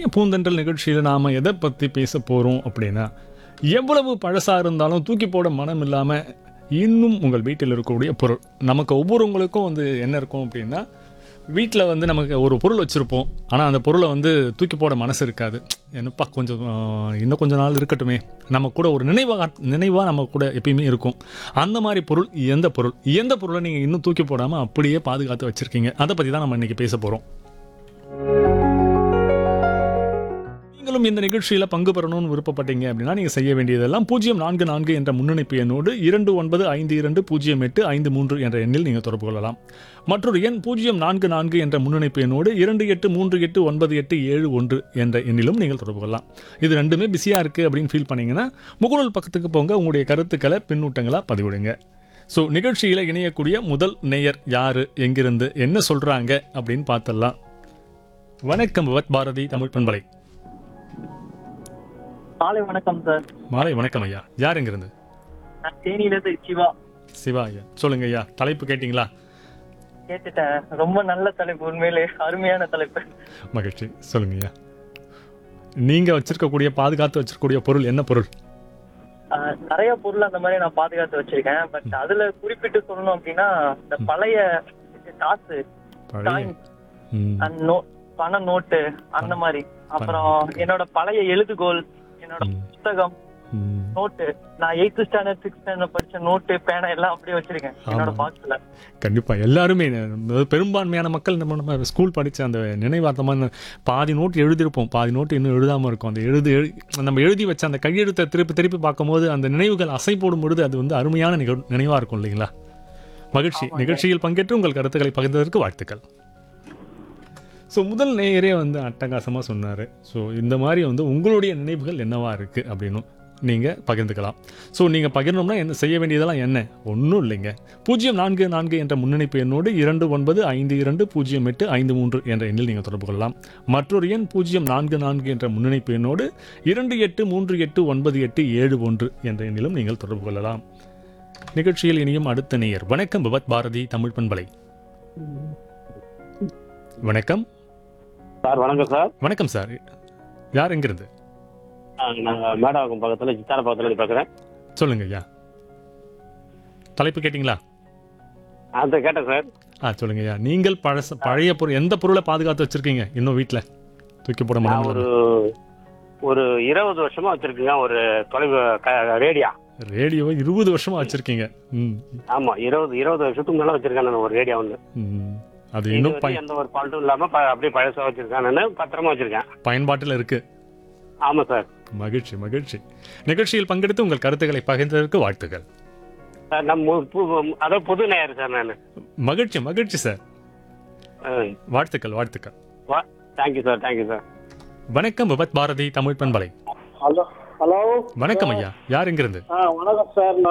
பூந்தென்றல் நிகழ்ச்சியில் நாம் எதை பற்றி பேச போகிறோம் அப்படின்னா எவ்வளவு பழசாக இருந்தாலும் தூக்கி போட மனம் இல்லாமல் இன்னும் உங்கள் வீட்டில் இருக்கக்கூடிய பொருள் நமக்கு ஒவ்வொருவங்களுக்கும் வந்து என்ன இருக்கும் அப்படின்னா வீட்டில் வந்து நமக்கு ஒரு பொருள் வச்சுருப்போம் ஆனால் அந்த பொருளை வந்து தூக்கி போட மனசு இருக்காது என்னப்பா கொஞ்சம் ஆ, இன்னும் கொஞ்ச நாள் இருக்கட்டுமே நம்ம கூட ஒரு நினைவாக நினைவாக நம்ம கூட எப்பயுமே இருக்கும் அந்த மாதிரி பொருள் எந்த பொருள் எந்த பொருளை நீங்கள் இன்னும் தூக்கி போடாமல் அப்படியே பாதுகாத்து வச்சுருக்கீங்க அதை பற்றி தான் நம்ம இன்றைக்கி பேச போகிறோம் நீங்களும் இந்த நிகழ்ச்சியில் பங்கு பெறணும்னு விருப்பப்பட்டீங்க அப்படின்னா நீங்கள் செய்ய வேண்டியதெல்லாம் பூஜ்ஜியம் நான்கு நான்கு என்ற முன்னணிப்பு எண்ணோடு இரண்டு ஒன்பது ஐந்து இரண்டு பூஜ்ஜியம் எட்டு ஐந்து மூன்று என்ற எண்ணில் நீங்கள் தொடர்பு கொள்ளலாம் மற்றொரு எண் பூஜ்ஜியம் நான்கு நான்கு என்ற முன்னணிப்பு எண்ணோடு இரண்டு எட்டு மூன்று எட்டு ஒன்பது எட்டு ஏழு ஒன்று என்ற எண்ணிலும் நீங்கள் தொடர்பு கொள்ளலாம் இது ரெண்டுமே பிஸியாக இருக்குது அப்படின்னு ஃபீல் பண்ணீங்கன்னா முகநூல் பக்கத்துக்கு போங்க உங்களுடைய கருத்துக்களை பின்னூட்டங்களாக பதிவிடுங்க ஸோ நிகழ்ச்சியில் இணையக்கூடிய முதல் நேயர் யாரு எங்கிருந்து என்ன சொல்கிறாங்க அப்படின்னு பார்த்துடலாம் வணக்கம் விவத் பாரதி தமிழ் பண்பலை காலை வணக்கம் சார் மாலை வணக்கம் ஐயா யார் எங்கிருந்து நான் தேனியிலிருந்து சிவா சிவா ஐயா சொல்லுங்க ஐயா தலைப்பு கேட்டிங்களா கேட்டுட்டேன் ரொம்ப நல்ல தலைப்பு உண்மையிலே அருமையான தலைப்பு மகிழ்ச்சி சொல்லுங்க ஐயா நீங்க வச்சிருக்கக்கூடிய பாதுகாத்து வச்சிருக்கக்கூடிய பொருள் என்ன பொருள் ஆஹ் நிறைய பொருள் அந்த மாதிரி நான் பாதுகாத்து வச்சிருக்கேன் பட் அதுல குறிப்பிட்டு சொல்லணும் அப்படின்னா இந்த பழைய காசு பழைய காயின் ம், அந்த நோ பண நோட்டு அந்த மாதிரி அப்புறம் என்னோட பழைய எழுதுகோல் என்னோட ம். புத்தகம் ம். நோட்டு நான் எயித்து ஸ்டாண்டர்ட் சிக்ஸ்த் ஸ்டாண்டர்ட் படிச்ச நோட்டு பேனா எல்லாம் அப்படியே வச்சிருக்கேன் என்னோட ஆமா. பாக்ஸ்ல கண்டிப்பா எல்லாருமே அதாவது பெரும்பான்மையான மக்கள் நம்ம நம்ம ஸ்கூல் படிச்ச அந்த நினைவார்த்தமான பாதி நோட்டு எழுதியிருப்போம் பாதி நோட்டு இன்னும் எழுதாம இருக்கும் அந்த எழுது எழு நம்ம எழுதி வச்ச அந்த கையெழுத்தை திருப்பி திருப்பி பார்க்கும்போது அந்த நினைவுகள் அசை போடும் பொழுது அது வந்து அருமையான நிகழ் நினைவா இருக்கும் இல்லைங்களா மகிழ்ச்சி நிகழ்ச்சியில் பங்கேற்று உங்கள் கருத்துக்களை பகிர்ந்ததற்கு வாழ்த்துக்கள் ஸோ முதல் நேயரே வந்து அட்டகாசமாக சொன்னார் ஸோ இந்த மாதிரி வந்து உங்களுடைய நினைவுகள் என்னவா இருக்குது அப்படின்னு நீங்கள் பகிர்ந்துக்கலாம் ஸோ நீங்கள் பகிரணும்னா என்ன செய்ய வேண்டியதெல்லாம் என்ன ஒன்றும் இல்லைங்க பூஜ்ஜியம் நான்கு நான்கு என்ற முன்னணிப்பு எண்ணோடு இரண்டு ஒன்பது ஐந்து இரண்டு பூஜ்ஜியம் எட்டு ஐந்து மூன்று என்ற எண்ணில் நீங்கள் தொடர்பு கொள்ளலாம் மற்றொரு எண் பூஜ்ஜியம் நான்கு நான்கு என்ற முன்னணிப்பு எண்ணோடு இரண்டு எட்டு மூன்று எட்டு ஒன்பது எட்டு ஏழு ஒன்று என்ற எண்ணிலும் நீங்கள் தொடர்பு கொள்ளலாம் நிகழ்ச்சியில் இனியும் அடுத்த நேயர் வணக்கம் விபத் பாரதி தமிழ் பண்பலை வணக்கம் சார் வணக்கம் சார் வணக்கம் சார் யார் எங்கிருந்து நாங்கள் மேடாக்கம் பக்கத்தில் சித்தார பக்கத்தில் இருந்து பேசுகிறேன் சொல்லுங்க ஐயா தலைப்பு கேட்டிங்களா அதை கேட்டேன் சார் ஆ சொல்லுங்க ஐயா நீங்கள் பழச பழைய பொருள் எந்த பொருளை பாதுகாத்து வச்சிருக்கீங்க இன்னும் வீட்டில் தூக்கி போட நான் முடியும் ஒரு ஒரு இருபது வருஷமா வச்சிருக்கேங்க ஒரு தொலைவு க- ரேடியா ரேடியோவை இருபது வருஷமா வச்சிருக்கீங்க ம் ஆமா இருபது இருபது வருஷத்துக்கு மேல வச்சிருக்கேன் நான் ஒரு ரேடியா ஒன்று ம். அது இது இன்னும் வந்து பய எந்த ஒரு ஃபால்ட்டும் இல்லாம ப- அப்படியே பழசா வச்சிருக்கேன் நான் பத்திரமா வச்சிருக்கேன் பயன்பாட்டில் இருக்கு ஆமா சார் மகிழ்ச்சி மகிழ்ச்சி நிகழ்ச்சியில் பங்கெடுத்து உங்கள் கருத்துக்களை பகிர்ந்ததற்கு வாழ்த்துக்கள் சார் நம்ம பு- அதாவது புது நேயர் சார் நான் மகிழ்ச்சி மகிழ்ச்சி சார் வாழ்த்துக்கள் வாழ்த்துக்கள் தேங்க்யூ சார் தேங்க்யூ சார் வணக்கம் விபத் பாரதி தமிழ் பண்பலை ஹலோ ஹலோ வணக்கம் ஐயா யார் எங்கிருந்து ஆ வணக்கம் சார்